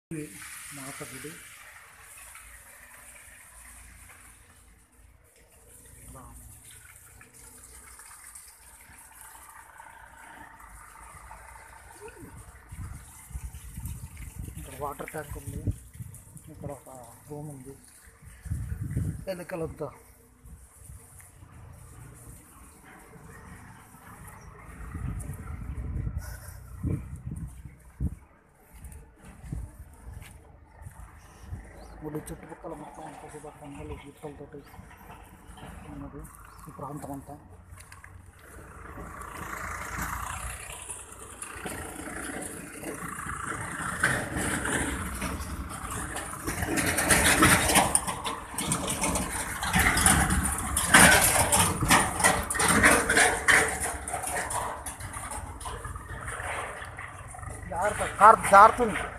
ఇది మాత గుడి ఇలా ఇక్కడ వాటర్ ట్యాంక్ ఉంది ఇక్కడ ఒక రూమ్ ఉంది ఎలుకలంతా గుడి చుట్టుపక్కల మొత్తం అంతా కూడా కొండలు గుట్టలతోటి ఉన్నది ఈ ప్రాంతం అంతా జాగ్రత్త కార్ జారుతుంది